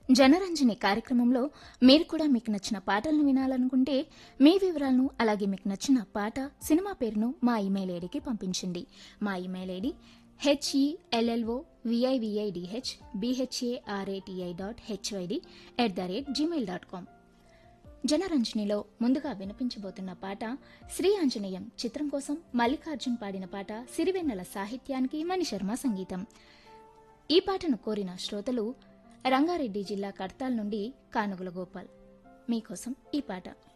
జనరంజని కార్యక్రమంలో మీరు కూడా మీకు నచ్చిన పాటలను వినాలనుకుంటే మీ వివరాలను అలాగే మీకు నచ్చిన పాట సినిమా పేరును మా ఇమెయిల్ ఐడికి పంపించండి మా email ID HELLO VIVIDH BHARATI dot HYD at the rate Gmail dot com జనరంజనిలో ముందుగా వినిపించబోతున్న పాట శ్రీ ఆంజనేయం చిత్రం కోసం మల్లికార్జున్ పాడిన పాట సిరివెన్నెల సాహిత్యానికి మణిశర్మ సంగీతం ఈ పాటను కోరిన శ్రోతలు రంగారెడ్డి జిల్లా కడతాల్ నుండి కానుగుల గోపాల్ మీకోసం ఈ పాట